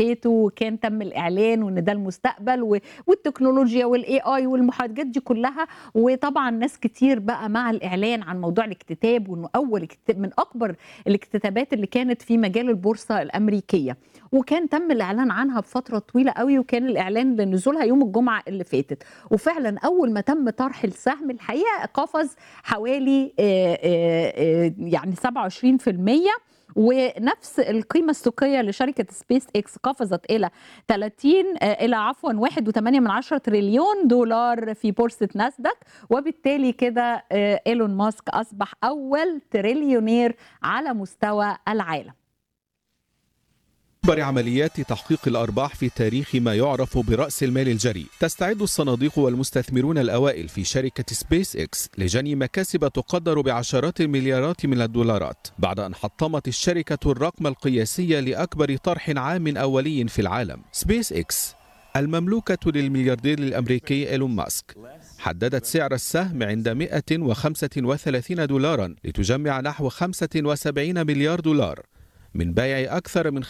فاتوا وكان تم الاعلان وان ده المستقبل و- والتكنولوجيا والاي اي والحاجات دي كلها وطبعا ناس كتير بقى مع الاعلان عن موضوع الاكتتاب وانه اول اكتتاب من اكبر الاكتتابات اللي كانت في مجال البورصه الامريكيه وكان تم الاعلان عنها بفتره طويله قوي وكان الاعلان لنزولها يوم الجمعه اللي فاتت وفعلا اول ما تم طرح السهم الحقيقه قفز حوالي آه، آه، آه، يعني 27% ونفس القيمة السوقية لشركة سبيس اكس قفزت إلى 30 آه، إلى عفوا 1.8 من عشرة تريليون دولار في بورصة ناسداك وبالتالي كده آه، إيلون ماسك أصبح أول تريليونير على مستوى العالم أكبر عمليات تحقيق الأرباح في تاريخ ما يعرف برأس المال الجري تستعد الصناديق والمستثمرون الأوائل في شركة سبيس إكس لجني مكاسب تقدر بعشرات المليارات من الدولارات بعد أن حطمت الشركة الرقم القياسي لأكبر طرح عام أولي في العالم سبيس إكس المملوكة للملياردير الأمريكي إيلون ماسك حددت سعر السهم عند 135 دولارا لتجمع نحو 75 مليار دولار من بيع أكثر من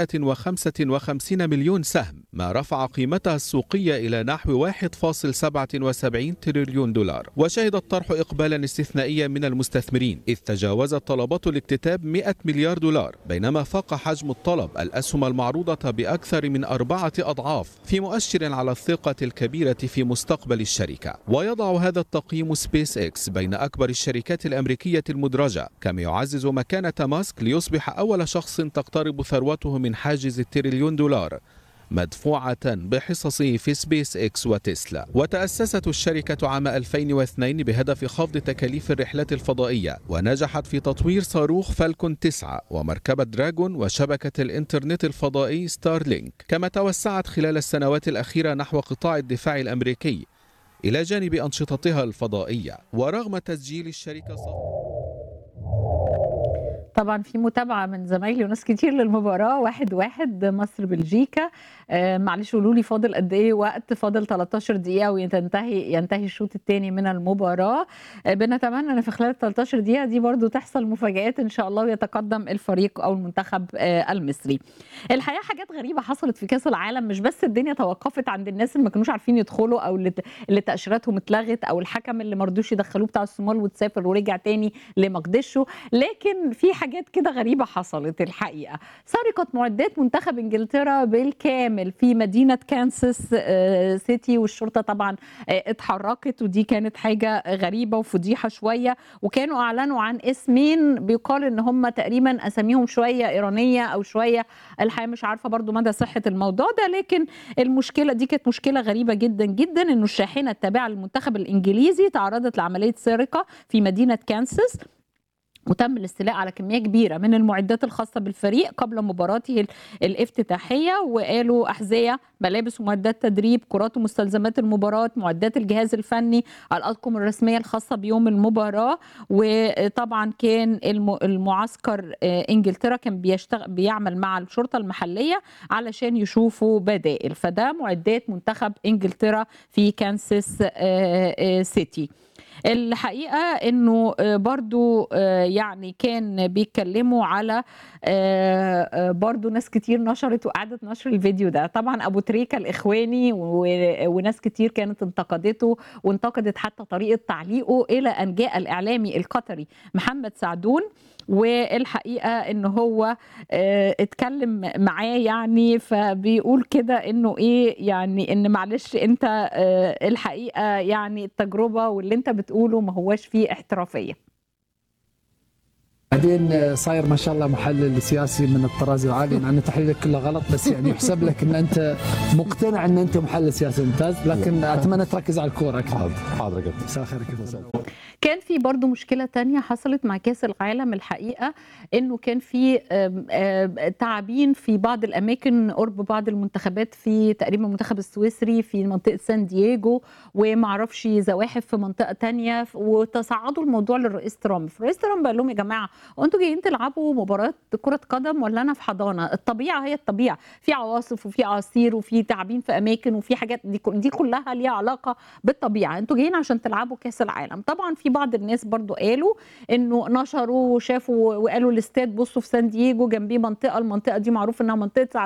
555 مليون سهم ما رفع قيمتها السوقية إلى نحو 1.77 تريليون دولار وشهد الطرح إقبالا استثنائيا من المستثمرين إذ تجاوزت طلبات الاكتتاب 100 مليار دولار بينما فاق حجم الطلب الأسهم المعروضة بأكثر من أربعة أضعاف في مؤشر على الثقة الكبيرة في مستقبل الشركة ويضع هذا التقييم سبيس إكس بين أكبر الشركات الأمريكية المدرجة كما يعزز مكانة ماسك ليصبح أول شخص تقترب ثروته من حاجز التريليون دولار مدفوعة بحصصه في سبيس إكس وتسلا وتأسست الشركة عام 2002 بهدف خفض تكاليف الرحلات الفضائية ونجحت في تطوير صاروخ فالكون 9 ومركبة دراجون وشبكة الإنترنت الفضائي ستارلينك كما توسعت خلال السنوات الأخيرة نحو قطاع الدفاع الأمريكي إلى جانب أنشطتها الفضائية ورغم تسجيل الشركة صفقة طبعا في متابعه من زمايلي وناس كتير للمباراه واحد واحد مصر بلجيكا آه معلش قولوا لي فاضل قد ايه وقت فاضل 13 دقيقه وينتهي ينتهي الشوط الثاني من المباراه آه بنتمنى ان في خلال 13 دقيقه دي برضو تحصل مفاجات ان شاء الله ويتقدم الفريق او المنتخب آه المصري الحقيقه حاجات غريبه حصلت في كاس العالم مش بس الدنيا توقفت عند الناس اللي ما كانوش عارفين يدخلوا او اللي اللي تاشيراتهم اتلغت او الحكم اللي ما رضوش يدخلوه بتاع الصومال وتسافر ورجع تاني لمقدشه لكن في حاجات كده غريبه حصلت الحقيقه سرقه معدات منتخب انجلترا بالكامل في مدينه كانساس آه، سيتي والشرطه طبعا آه، اتحركت ودي كانت حاجه غريبه وفضيحه شويه وكانوا اعلنوا عن اسمين بيقال ان هم تقريبا اساميهم شويه ايرانيه او شويه الحقيقه مش عارفه برضو مدى صحه الموضوع ده لكن المشكله دي كانت مشكله غريبه جدا جدا انه الشاحنه التابعه للمنتخب الانجليزي تعرضت لعمليه سرقه في مدينه كانساس وتم الاستيلاء على كميه كبيره من المعدات الخاصه بالفريق قبل مباراته ال- الافتتاحيه وقالوا احذيه ملابس ومعدات تدريب كرات ومستلزمات المباراه معدات الجهاز الفني الاطقم الرسميه الخاصه بيوم المباراه وطبعا كان الم- المعسكر آه، انجلترا كان بيشتغل بيعمل مع الشرطه المحليه علشان يشوفوا بدائل فده معدات منتخب انجلترا في كانساس آه، آه، سيتي الحقيقه انه آه، برضو آه، يعني كان بيتكلموا على آه، آه، برضو ناس كتير نشرت وقعدت نشر الفيديو ده طبعا ابو تريكه الاخواني و- وناس كتير كانت انتقدته وانتقدت حتى طريقه تعليقه الى ان جاء الاعلامي القطري محمد سعدون والحقيقه ان هو آه، اتكلم معاه يعني فبيقول كده انه ايه يعني ان معلش انت آه، الحقيقه يعني التجربه واللي انت بتقوله ما هواش فيه احترافيه بعدين صاير ما شاء الله محلل سياسي من الطراز العالي مع ان تحليلك كله غلط بس يعني يحسب لك ان انت مقتنع ان انت محلل سياسي ممتاز لكن اتمنى تركز على الكوره اكثر حاضر حاضر يا كابتن مساء الخير كيف حالك؟ كان في برضو مشكلة تانية حصلت مع كاس العالم الحقيقة انه كان في آم، آم، تعابين في بعض الاماكن قرب بعض المنتخبات في تقريبا المنتخب السويسري في منطقة سان دييجو ومعرفش زواحف في منطقة تانية وتصعدوا الموضوع للرئيس ترامب فالرئيس ترامب قال لهم يا جماعة هو انتوا جايين تلعبوا مباراة كرة قدم ولا انا في حضانة الطبيعة هي الطبيعة في عواصف وفي اعاصير وفي تعابين في اماكن وفي حاجات دي, دي كلها ليها علاقة بالطبيعة انتوا جايين عشان تلعبوا كاس العالم طبعا في بعض الناس برضو قالوا انه نشروا وشافوا وقالوا الاستاد بصوا في سان دييجو جنبيه منطقة المنطقة دي معروف انها منطقة